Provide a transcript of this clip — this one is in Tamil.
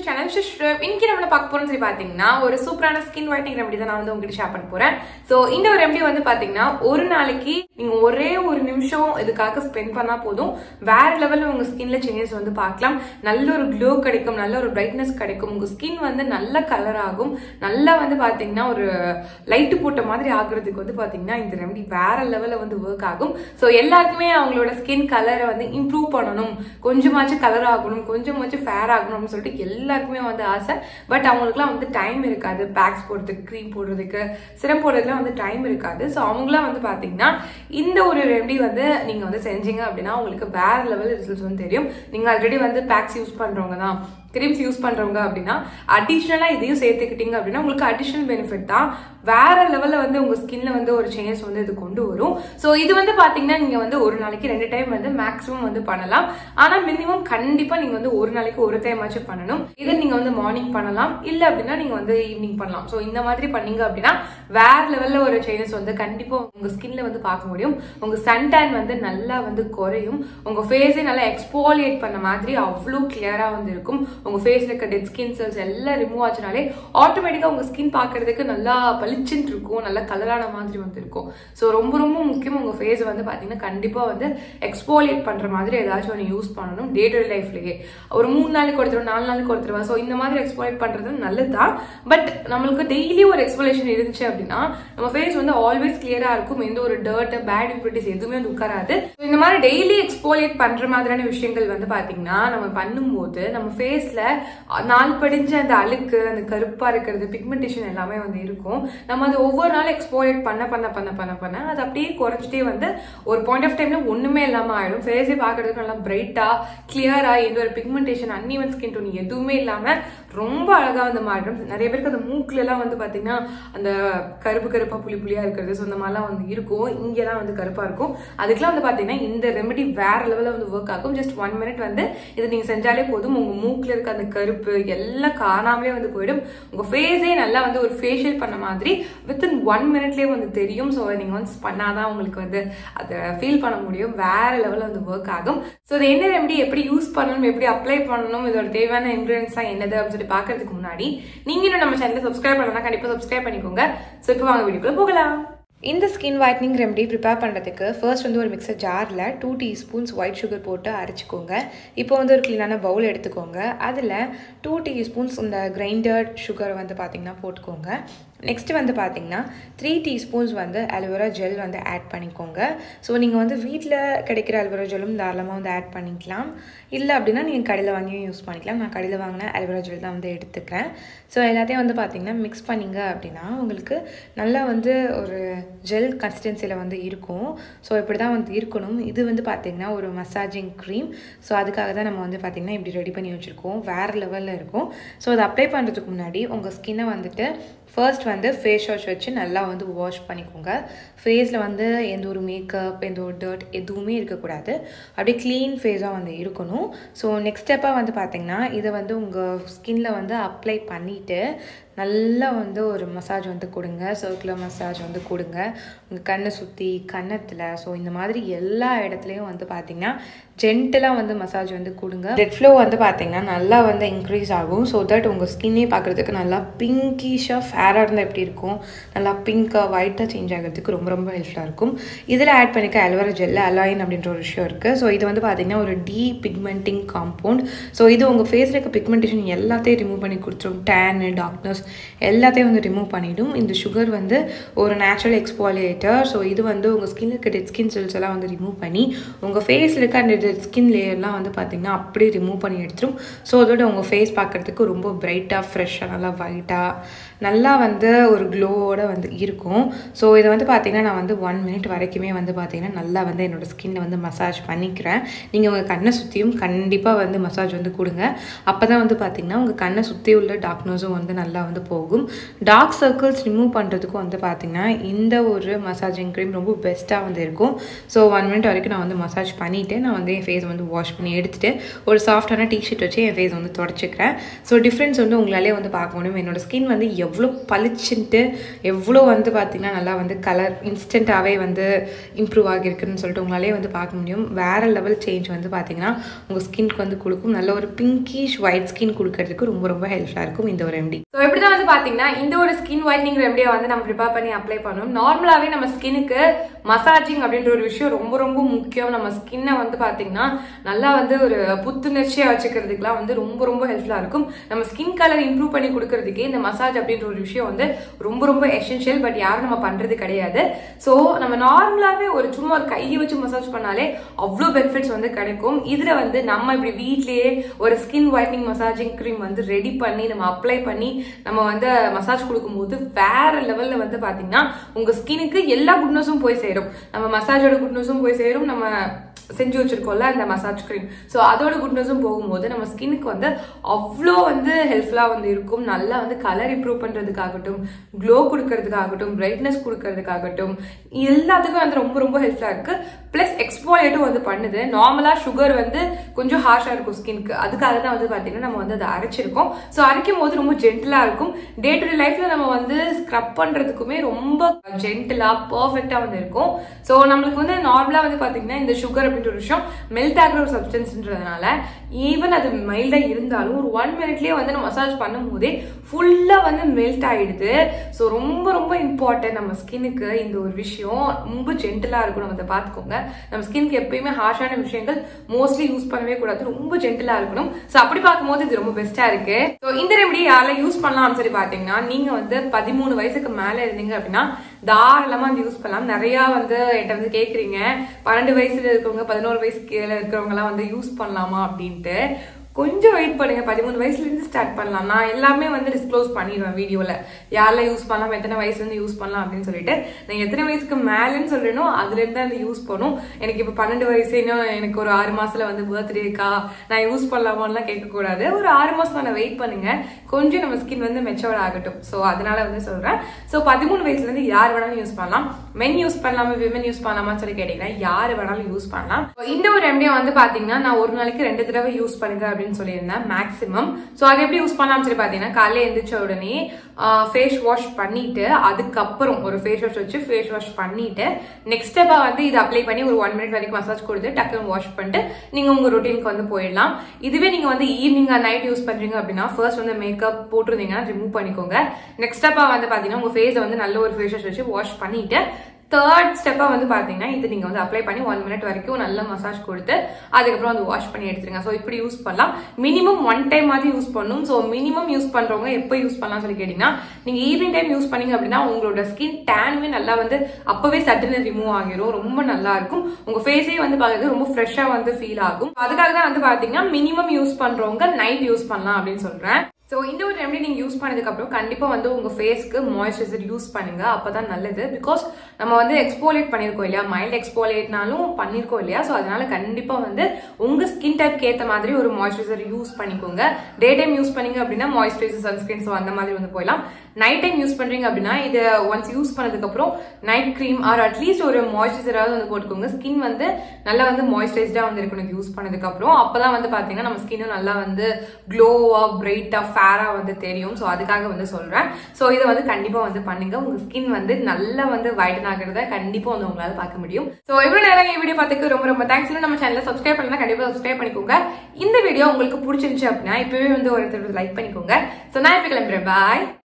சேனல் இன்னைக்கு நம்ம பார்க்க போறோம்னு சொல்லி பாத்தீங்கன்னா ஒரு சூப்பரான ஸ்கின் ஒயிட்டிங் ரெமடி தான் நான் வந்து உங்ககிட்ட ஷேர் பண்ண போறேன் சோ இந்த ஒரு ரெமடி வந்து பாத்தீங்கன்னா ஒரு நாளைக்கு நீங்க ஒரே ஒரு நிமிஷம் இதுக்காக ஸ்பெண்ட் பண்ணா போதும் வேற லெவல்ல உங்க ஸ்கின்ல சேஞ்சஸ் வந்து பார்க்கலாம் நல்ல ஒரு க்ளோ கிடைக்கும் நல்ல ஒரு பிரைட்னஸ் கிடைக்கும் உங்க ஸ்கின் வந்து நல்ல கலர் ஆகும் நல்லா வந்து பாத்தீங்கன்னா ஒரு லைட் போட்ட மாதிரி ஆகுறதுக்கு வந்து பாத்தீங்கன்னா இந்த ரெமடி வேற லெவல்ல வந்து ஒர்க் ஆகும் சோ எல்லாருக்குமே அவங்களோட ஸ்கின் கலரை வந்து இம்ப்ரூவ் பண்ணணும் கொஞ்சமாச்சும் கலர் ஆகணும் கொஞ்சமாச்சும் ஃபேர் ஆகணும் அப்படின்னு சொல்லிட்டு எல்லாருக்குமே வந்து ஆசை பட் அவங்களுக்குலாம் வந்து டைம் இருக்காது பேக்ஸ் போடுறதுக்கு க்ரீம் போடுறதுக்கு சிரம் போடுறதுக்குலாம் வந்து டைம் இருக்காது ஸோ அவங்களாம் வந்து பார்த்தீங்கன்னா இந்த ஒரு ரெமடி வந்து நீங்கள் வந்து செஞ்சீங்க அப்படின்னா உங்களுக்கு வேற லெவல் ரிசல்ட்ஸ் வந்து தெரியும் நீங்கள் ஆல்ரெடி வந்து பேக்ஸ் யூஸ் பண்ணுறவங்க தான் கிரீம்ஸ் யூஸ் பண்றவங்க அப்படின்னா அடிஷ்னலா இதையும் சேர்த்துக்கிட்டீங்க அப்படின்னா உங்களுக்கு அடிஷ்னல் பெனிஃபிட் தான் வேற லெவல்ல வந்து உங்க ஸ்கின்ல வந்து ஒரு சேஞ்ச் வந்து இது கொண்டு வரும் ஸோ இது வந்து பாத்தீங்கன்னா நீங்க வந்து ஒரு நாளைக்கு ரெண்டு டைம் வந்து மேக்ஸிமம் வந்து பண்ணலாம் ஆனா மினிமம் கண்டிப்பா நீங்க வந்து ஒரு நாளைக்கு ஒரு டைம் ஆச்சு பண்ணணும் இது நீங்க வந்து மார்னிங் பண்ணலாம் இல்ல அப்படின்னா நீங்க வந்து ஈவினிங் பண்ணலாம் ஸோ இந்த மாதிரி பண்ணீங்க அப்படின்னா வேற லெவல்ல ஒரு சேஞ்சஸ் வந்து கண்டிப்பா உங்க ஸ்கின்ல வந்து பார்க்க முடியும் உங்க சன் டேன் வந்து நல்லா வந்து குறையும் உங்க ஃபேஸே நல்லா எக்ஸ்போலியேட் பண்ண மாதிரி அவ்வளோ கிளியரா வந்து இருக்கும் உங்க ஃபேஸ்ல இருக்க டெட் ஸ்கின் செல்ஸ் எல்லாம் ரிமூவ் ஆச்சுனாலே ஆட்டோமேட்டிக்கா உங்க ஸ்கின் பார்க்கறதுக்கு நல்லா பளிச்சுன்னு இருக்கும் நல்லா கலரான மாதிரி வந்து இருக்கும் ஸோ ரொம்ப ரொம்ப முக்கியம் உங்க ஃபேஸ் வந்து பாத்தீங்கன்னா கண்டிப்பா வந்து எக்ஸ்போலியேட் பண்ற மாதிரி ஏதாச்சும் ஒன்று யூஸ் பண்ணணும் டே டு லைஃப்லயே ஒரு மூணு நாளைக்கு ஒரு தடவை நாலு நாளைக்கு ஒரு தடவை ஸோ இந்த மாதிரி எக்ஸ்போலியேட் பண்றது நல்லது தான் பட் நம்மளுக்கு டெய்லி ஒரு எக்ஸ்போலேஷன் இருந்துச்சு அப்படின்னா நம்ம ஃபேஸ் வந்து ஆல்வேஸ் கிளியரா இருக்கும் எந்த ஒரு டர்ட் பேட் இம்ப்யூரிட்டிஸ் எதுவுமே வந்து உட்காராது So, இந்த மாதிரி டெய்லி எக்ஸ்போலியேட் பண்ற மாதிரியான விஷயங்கள் வந்து பாத்தீங்கன்னா நம்ம பண்ணும்போது நம்ம ஃபேஸ்ல நாள் படிஞ்ச அந்த அழுக்கு அந்த கருப்பா இருக்கிறது பிக்மெண்டேஷன் எல்லாமே வந்து இருக்கும் நம்ம அது ஒவ்வொரு நாள் எக்ஸ்போலியேட் பண்ண பண்ண பண்ண பண்ண பண்ண அது அப்படியே குறைச்சிட்டே வந்து ஒரு பாயிண்ட் ஆஃப் டைம்ல ஒண்ணுமே இல்லாம ஆயிடும் ஃபேஸே பாக்குறதுக்கு நல்லா பிரைட்டா கிளியரா எந்த ஒரு பிக்மெண்டேஷன் அன்இவன் ஸ்கின் டோன் எதுவுமே இல்லாம ரொம்ப அழகா வந்து மாறிடும் நிறைய பேருக்கு அந்த மூக்குல எல்லாம் வந்து பாத்தீங்கன்னா அந்த கருப்பு கருப்பா புளி புளியா இருக்கிறது ஸோ இந்த மாதிரிலாம் வந்து இருக்கும் இங்கெல்லாம் வந்து கருப்பா இருக்கும் அதுக்கெல்லாம் வந்து பாத்தீங்கன்னா இந்த ரெமெடி வேற லெவல்ல வந்து ஒர்க் ஆகும் ஜஸ்ட் ஒன் மினிட் வந்து இது நீங்க செஞ்சாலே போதும் உங்க மூக்குல இருக்க அந்த கருப்பு எல்லாம் காணாமலே வந்து போயிடும் உங்க ஃபேஸே நல்லா வந்து ஒரு ஃபேஷியல் பண்ண மாதிரி வித்தின் ஒன் மினிட்லயே வந்து தெரியும் ஸோ நீங்க வந்து பண்ணாதான் உங்களுக்கு வந்து அதை ஃபீல் பண்ண முடியும் வேற லெவல்ல வந்து ஒர்க் ஆகும் ஸோ இது என்ன ரெமெடி எப்படி யூஸ் பண்ணணும் எப்படி அப்ளை பண்ணணும் இதோட தேவையான இன்கிரீடியன்ஸ்லாம் என்னது அப்படின்னு சொல்லி பார்க்கறதுக்கு முன்னாடி நீங்க இன்னும் நம்ம சேனலை சப்ஸ்கிரைப் பண்ணலாம் கண்டிப்பா சப்ஸ்கிரைப் பண்ணிக்கோங்க ஸோ இப்போ வாங்க வீடியோக்குள்ள போகலாம் இந்த ஸ்கின் ஒயிட்னிங் ரெமடி ப்ரிப்பேர் பண்ணுறதுக்கு ஃபர்ஸ்ட் வந்து ஒரு மிக்சர் ஜாரில் டூ டீஸ்பூன்ஸ் ஒயிட் சுகர் போட்டு அரைச்சிக்கோங்க இப்போ வந்து ஒரு க்ளீனான பவுல் எடுத்துக்கோங்க அதில் டூ டீஸ்பூன்ஸ் இந்த கிரைண்டட் சுகர் வந்து பார்த்திங்கன்னா போட்டுக்கோங்க நெக்ஸ்ட் வந்து பார்த்தீங்கன்னா த்ரீ டீஸ்பூன்ஸ் வந்து அலோவேரா ஜெல் வந்து ஆட் பண்ணிக்கோங்க ஸோ நீங்கள் வந்து வீட்டில் கிடைக்கிற அலோவேரா ஜெல்லும் தாராளமாக வந்து ஆட் பண்ணிக்கலாம் இல்லை அப்படின்னா நீங்கள் கடையில் வாங்கியும் யூஸ் பண்ணிக்கலாம் நான் கடையில் வாங்கின அலோவேரா ஜெல் தான் வந்து எடுத்துக்கிறேன் ஸோ எல்லாத்தையும் வந்து பார்த்தீங்கன்னா மிக்ஸ் பண்ணிங்க அப்படின்னா உங்களுக்கு நல்லா வந்து ஒரு ஜெல் கன்சிஸ்டன்சியில் வந்து இருக்கும் ஸோ இப்படி தான் வந்து இருக்கணும் இது வந்து பார்த்திங்கன்னா ஒரு மசாஜிங் க்ரீம் ஸோ அதுக்காக தான் நம்ம வந்து பார்த்திங்கன்னா இப்படி ரெடி பண்ணி வச்சுருக்கோம் வேறு லெவலில் இருக்கும் ஸோ அதை அப்ளை பண்ணுறதுக்கு முன்னாடி உங்கள் ஸ்கின்னை வந்துட்டு ஃபர்ஸ்ட் வந்து ஃபேஸ் வாஷ் வச்சு நல்லா வந்து வாஷ் பண்ணிக்கோங்க ஃபேஸில் வந்து எந்த ஒரு மேக்கப் எந்த ஒரு டர்ட் எதுவுமே இருக்கக்கூடாது அப்படியே க்ளீன் ஃபேஸாக வந்து இருக்கணும் ஸோ நெக்ஸ்ட் ஸ்டெப்பாக வந்து பார்த்திங்கன்னா இதை வந்து உங்கள் ஸ்கின்ல வந்து அப்ளை பண்ணிவிட்டு நல்லா வந்து ஒரு மசாஜ் வந்து கொடுங்க சர்க்குலர் மசாஜ் வந்து கொடுங்க உங்கள் கண்ணை சுற்றி கன்னத்தில் ஸோ இந்த மாதிரி எல்லா இடத்துலையும் வந்து பார்த்திங்கன்னா ஜென்டலாக வந்து மசாஜ் வந்து கொடுங்க டெட் ஃப்ளோ வந்து பார்த்திங்கன்னா நல்லா வந்து இன்க்ரீஸ் ஆகும் ஸோ தட் உங்கள் ஸ்கின்னே பார்க்குறதுக்கு நல்லா பிங்கிஷாக ஃபேராக இருந்தால் எப்படி இருக்கும் நல்லா பிங்காக ஒயிட்டாக சேஞ்ச் ஆகிறதுக்கு ரொம்ப ரொம்ப ஹெல்ப்ஃபுல்லாக இருக்கும் இதில் ஆட் பண்ணிக்க அல்வரா ஜெல்ல அலாயின் அப்படின்ற ஒரு விஷயம் இருக்குது ஸோ இது வந்து பார்த்திங்கன்னா ஒரு டீ பிக்மெண்டிங் காம்பவுண்ட் ஸோ இது உங்கள் ஃபேஸில் இருக்க பிக்மெண்டேஷன் எல்லாத்தையும் ரிமூவ் பண்ணி கொடுத்துரும் டேனு டார்க்னஸ் எல்லாத்தையும் வந்து ரிமூவ் பண்ணிவிடும் இந்த சுகர் வந்து ஒரு நேச்சுரல் எக்ஸ்பாலியேட்டர் ஸோ இது வந்து உங்கள் ஸ்கின் இருக்க டெட் ஸ்கின் செல்ஸ் எல்லாம் வந்து ரிமூவ் பண்ணி உங்கள் ஃபேஸில் இருக்க அந்த டெட் ஸ்கின் லேயர்லாம் வந்து பார்த்திங்கன்னா அப்படியே ரிமூவ் பண்ணி எடுத்துரும் ஸோ அதோட உங்கள் ஃபேஸ் பார்க்குறதுக்கு ரொம்ப பிரைட்டாக ஃப்ரெஷ்ஷாக நல்லா ஒயிட்டாக நல்லா வந்து ஒரு க்ளோவோட வந்து இருக்கும் ஸோ இதை வந்து பார்த்திங்கன்னா நான் வந்து ஒன் மினிட் வரைக்குமே வந்து பார்த்திங்கன்னா நல்லா வந்து என்னோடய ஸ்கின்னை வந்து மசாஜ் பண்ணிக்கிறேன் நீங்கள் உங்கள் கண்ணை சுற்றியும் கண்டிப்பாக வந்து மசாஜ் வந்து கொடுங்க அப்போ தான் வந்து பார்த்திங்கன்னா உங்கள் கண்ணை சுற்றி உள்ள டார்க்னஸும் வந்து நல்லா வந்து போகும் டார்க் சர்க்கிள்ஸ் ரிமூவ் பண்ணுறதுக்கும் வந்து பார்த்திங்கன்னா இந்த ஒரு மசாஜிங் க்ரீம் ரொம்ப பெஸ்ட்டாக வந்து இருக்கும் ஸோ ஒன் மினிட் வரைக்கும் நான் வந்து மசாஜ் பண்ணிவிட்டு நான் வந்து என் ஃபேஸ் வந்து வாஷ் பண்ணி எடுத்துகிட்டு ஒரு சாஃப்டான டிஷர்ட் வச்சு என் ஃபேஸ் வந்து தொடச்சிக்கிறேன் ஸோ டிஃப்ரென்ஸ் வந்து உங்களாலே வந்து பார்க்க முடியும் என்னோட ஸ்கின் வந்து எவ்வளோ பளிச்சு பளிச்சுன்ட்டு எவ்வளோ வந்து பார்த்தீங்கன்னா நல்லா வந்து கலர் இன்ஸ்டண்ட்டாகவே வந்து இம்ப்ரூவ் ஆகியிருக்குன்னு சொல்லிட்டு உங்களாலே வந்து பார்க்க முடியும் வேறு லெவல் சேஞ்ச் வந்து பார்த்தீங்கன்னா உங்கள் ஸ்கின்க்கு வந்து கொடுக்கும் நல்ல ஒரு பிங்கிஷ் ஒயிட் ஸ்கின் கொடுக்கறதுக்கு ரொம்ப ரொம்ப ஹெல்ப்ஃபுல்லாக இருக்கும் இந்த ஒரு ரெமடி ஸோ எப்படி தான் வந்து பார்த்தீங்கன்னா இந்த ஒரு ஸ்கின் ஒயிட்னிங் ரெமடியை வந்து நம்ம ப்ரிப்பேர் பண்ணி அப்ளை பண்ணணும் நார்மலாகவே நம்ம ஸ்கின்னுக்கு மசாஜிங் அப்படின்ற ஒரு விஷயம் ரொம்ப ரொம்ப முக்கியம் நம்ம ஸ்கின்னை வந்து பார்த்தீங்கன்னா நல்லா வந்து ஒரு புத்துணர்ச்சியாக வச்சுக்கிறதுக்குலாம் வந்து ரொம்ப ரொம்ப ஹெல்ப்ஃபுல்லாக இருக்கும் நம்ம ஸ்கின் கலர் இம்ப்ரூவ் பண்ணி கொடுக்கறதுக்கே இந்த மசாஜ் அப்படின்ற ஒரு விஷயம் வந்து ரொம்ப ரொம்ப எசென்ஷியல் பட் யாரும் நம்ம பண்றது கிடையாது ஸோ நம்ம நார்மலாகவே ஒரு சும்மா ஒரு கையை வச்சு மசாஜ் பண்ணாலே அவ்வளோ பெனிஃபிட்ஸ் வந்து கிடைக்கும் இதுல வந்து நம்ம இப்படி வீட்லயே ஒரு ஸ்கின் ஒயிட்னிங் மசாஜிங் க்ரீம் வந்து ரெடி பண்ணி நம்ம அப்ளை பண்ணி நம்ம வந்து மசாஜ் கொடுக்கும்போது வேற லெவல்ல வந்து பாத்தீங்கன்னா உங்க ஸ்கினுக்கு எல்லா குட்னஸும் போய் சேரும் நம்ம மசாஜோட குட்னஸும் போய் சேரும் நம்ம செஞ்சு வச்சிருக்கோம்ல அந்த மசாஜ் க்ரீம் ஸோ அதோட குட்னஸும் போகும்போது நம்ம ஸ்கின்னுக்கு வந்து அவ்வளோ வந்து ஹெல்ப்ஃபுல்லாக வந்து இருக்கும் நல்லா வந்து கலர் இம்ப்ரூவ் பண்ணுறதுக்காகட்டும் க்ளோ கொடுக்கறதுக்காகட்டும் பிரைட்னஸ் கொடுக்கறதுக்காகட்டும் எல்லாத்துக்கும் வந்து ரொம்ப ரொம்ப ஹெல்ப்ஃபுல்லாக இருக்கு ப்ளஸ் எக்ஸ்போலேட்டும் வந்து பண்ணுது நார்மலாக சுகர் வந்து கொஞ்சம் ஹார்ஷாக இருக்கும் ஸ்கின்க்கு அதுக்காக தான் வந்து பார்த்தீங்கன்னா நம்ம வந்து அதை அரைச்சிருக்கோம் ஸோ அரைக்கும் போது ரொம்ப ஜென்டலாக இருக்கும் டே டு டே லைஃப்ல நம்ம வந்து ஸ்க்ரப் பண்ணுறதுக்குமே ரொம்ப ஜென்டலாக பர்ஃபெக்டாக வந்து இருக்கும் ஸோ நம்மளுக்கு வந்து நார்மலாக வந்து பார்த்தீங்கன்னா இந்த சுகர் அப்படின்ற ஒரு விஷயம் மெல்ட் ஆகிற ஒரு சப்ஸ்டன்ஸ்ன்றதுனால ஈவன் அது மைல்டாக இருந்தாலும் ஒரு ஒன் மினிட்லேயே வந்து நம்ம மசாஜ் பண்ணும் போதே ஃபுல்லாக வந்து மெல்ட் ஆகிடுது ஸோ ரொம்ப ரொம்ப இம்பார்ட்டன்ட் நம்ம ஸ்கின்னுக்கு இந்த ஒரு விஷயம் ரொம்ப ஜென்டலாக இருக்கும் நம்ம அதை பார்த்துக்கோங்க நம்ம ஸ்கின்க்கு எப்பயுமே ஹார்ஷான விஷயங்கள் மோஸ்ட்லி யூஸ் பண்ணவே கூடாது ரொம்ப ஜென்டலாக இருக்கணும் ஸோ அப்படி பார்க்கும்போது இது ரொம்ப பெஸ்ட்டாக இருக்கு ஸோ இந்த ரெமடி யாரெல்லாம் யூஸ் பண்ணலாம்னு சொல்லி பார்த்தீங்கன்னா நீங்கள் வந்து பதிமூணு வயசுக்கு மேலே இருந்தீங்க அப்படின்னா தாராளமாக வந்து யூஸ் பண்ணலாம் நிறையா வந்து என்கிட்ட வந்து கேட்குறீங்க பன்னெண்டு வயசுல இருக்கவங்க பதினோரு வயசு கீழே இருக்கிறவங்கலாம் வந்து யூஸ் பண்ணலாமா அப்படின்ட்டு கொஞ்சம் வெயிட் பண்ணுங்க பதிமூணு வயசுலேருந்து ஸ்டார்ட் பண்ணலாம் நான் எல்லாமே வந்து டிஸ்க்ளோஸ் பண்ணிடுவேன் வீடியோவில் யாரெல்லாம் யூஸ் பண்ணலாம் எத்தனை வயசுலேருந்து யூஸ் பண்ணலாம் அப்படின்னு சொல்லிட்டு நான் எத்தனை வயசுக்கு மேலேன்னு சொல்றேனோ அதுலேருந்து அந்த யூஸ் பண்ணும் எனக்கு இப்போ பன்னெண்டு வயசுன்னு எனக்கு ஒரு ஆறு மாசத்துல வந்து பர்த்டேக்கா நான் யூஸ் பண்ணலாமான்லாம் கேட்கக்கூடாது ஒரு ஆறு மாசம் நான் வெயிட் பண்ணுங்க கொஞ்சம் நம்ம ஸ்கின் வந்து மெச்சோர் ஆகட்டும் ஸோ அதனால வந்து சொல்றேன் ஸோ பதிமூணு வயசுலேருந்து யார் வேணாலும் யூஸ் பண்ணலாம் மென் யூஸ் பண்ணலாமா விமன் யூஸ் பண்ணலாமான்னு சொல்லி கேட்டீங்கன்னா யார் வேணாலும் யூஸ் பண்ணலாம் இந்த ஒரு ரெமடியை வந்து பாத்தீங்கன்னா நான் ஒரு நாளைக்கு ரெண்டு தடவை யூஸ் பண்ணுங்க அப்படின்னு சொல்லியிருந்தேன் மேக்ஸிமம் ஸோ அதை எப்படி யூஸ் பண்ணலாம்னு சொல்லி பார்த்தீங்கன்னா காலையில் எழுந்திரிச்ச உடனே ஃபேஸ் வாஷ் பண்ணிட்டு அதுக்கப்புறம் ஒரு ஃபேஸ் வாஷ் வச்சு ஃபேஸ் வாஷ் பண்ணிட்டு நெக்ஸ்ட் ஸ்டெப்பாக வந்து இது அப்ளை பண்ணி ஒரு ஒன் மினிட் வரைக்கும் மசாஜ் கொடுத்து டக்குன்னு வாஷ் பண்ணிட்டு நீங்கள் உங்கள் ரொட்டீனுக்கு வந்து போயிடலாம் இதுவே நீங்கள் வந்து ஈவினிங் நைட் யூஸ் பண்ணுறீங்க அப்படின்னா ஃபர்ஸ்ட் வந்து மேக்கப் போட்டிருந்தீங்கன்னா ரிமூவ் பண்ணிக்கோங்க நெக்ஸ்ட் ஸ்டெப்பாக வந்து பார்த்தீங்கன்னா உங்கள் ஃபேஸை வந்து நல்ல ஒரு ஃபேஸ் வாஷ் வச்சு வாஷ் பண்ணிட்டு தேர்ட் ஸ்டெப்பாக வந்து பார்த்தீங்கன்னா இது நீங்கள் வந்து அப்ளை பண்ணி ஒன் மினிட் வரைக்கும் நல்ல மசாஜ் கொடுத்து அதுக்கப்புறம் வந்து வாஷ் பண்ணி எடுத்துருங்க ஸோ இப்படி யூஸ் பண்ணலாம் மினிமம் ஒன் டைம் மாதிரி யூஸ் பண்ணணும் ஸோ மினிமம் யூஸ் பண்ணுறவங்க எப்போ யூஸ் பண்ணலாம் சொல்லி கேட்டிங்கன்னா நீங்கள் ஈவினிங் டைம் யூஸ் பண்ணீங்க அப்படின்னா உங்களோட ஸ்கின் டேனுமே நல்லா வந்து அப்போவே சட்டுன்னு ரிமூவ் ஆகிரும் ரொம்ப நல்லா இருக்கும் உங்கள் ஃபேஸே வந்து பார்க்கறது ரொம்ப ஃப்ரெஷ்ஷாக வந்து ஃபீல் ஆகும் அதுக்காக தான் வந்து பார்த்தீங்கன்னா மினிமம் யூஸ் பண்ணுறவங்க நைட் யூஸ் பண்ணலாம் அப்படின்னு சொல்கிறேன் ஸோ இந்த ஒரு ரெமடி நீங்கள் யூஸ் பண்ணதுக்கப்புறம் கண்டிப்பாக வந்து உங்கள் ஃபேஸ்க்கு மாய்ஸ்சரைசர் யூஸ் பண்ணுங்க அப்போ தான் நல்லது பிகாஸ் நம்ம வந்து எக்ஸ்போலேட் பண்ணியிருக்கோம் இல்லையா மைல்ட் எக்ஸ்போலேட்னாலும் பண்ணியிருக்கோம் இல்லையா ஸோ அதனால கண்டிப்பாக வந்து உங்கள் ஸ்கின் டைப்க்கு ஏற்ற மாதிரி ஒரு மாய்ஸ்சரைசர் யூஸ் பண்ணிக்கோங்க டே டைம் யூஸ் பண்ணீங்க அப்படின்னா மாய்ஸ்சரைசர் சன்ஸ்கிரீன் ஸோ அந்த மாதிரி வந்து போயிடலாம் நைட் டைம் யூஸ் பண்ணுறீங்க அப்படின்னா இதை ஒன்ஸ் யூஸ் பண்ணதுக்கப்புறம் நைட் க்ரீம் ஆர் அட்லீஸ்ட் ஒரு மாய்ஸ்சரைசராவது வந்து போட்டுக்கோங்க ஸ்கின் வந்து நல்லா வந்து மாய்ஸ்சரைஸ்டாக வந்து இருக்கணும் யூஸ் பண்ணதுக்கப்புறம் அப்போ தான் வந்து பார்த்தீங்கன்னா நம்ம ஸ்கின்னும் நல்லா வந்து க்ளோவாக பிரைட்டாக ஃபேராக வந்து தெரியும் ஸோ அதுக்காக வந்து சொல்கிறேன் ஸோ இதை வந்து கண்டிப்பாக வந்து பண்ணுங்க உங்கள் ஸ்கின் வந்து நல்லா வந்து வைடன் ஆகிறத கண்டிப்பாக வந்து உங்களால் பார்க்க முடியும் ஸோ எவ்வளோ நேரம் இந்த வீடியோ பார்த்துக்கு ரொம்ப ரொம்ப தேங்க்ஸ் நம்ம சேனலை சப்ஸ்கிரைப் பண்ணலாம் கண்டிப்பாக சப்ஸ்கிரைப் பண்ணிக்கோங்க இந்த வீடியோ உங்களுக்கு பிடிச்சிருந்துச்சு அப்படின்னா இப்போவே வந்து ஒரு லைக் பண்ணிக்கோங்க ஸோ நான் இப்போ கிளம்புறேன் பாய்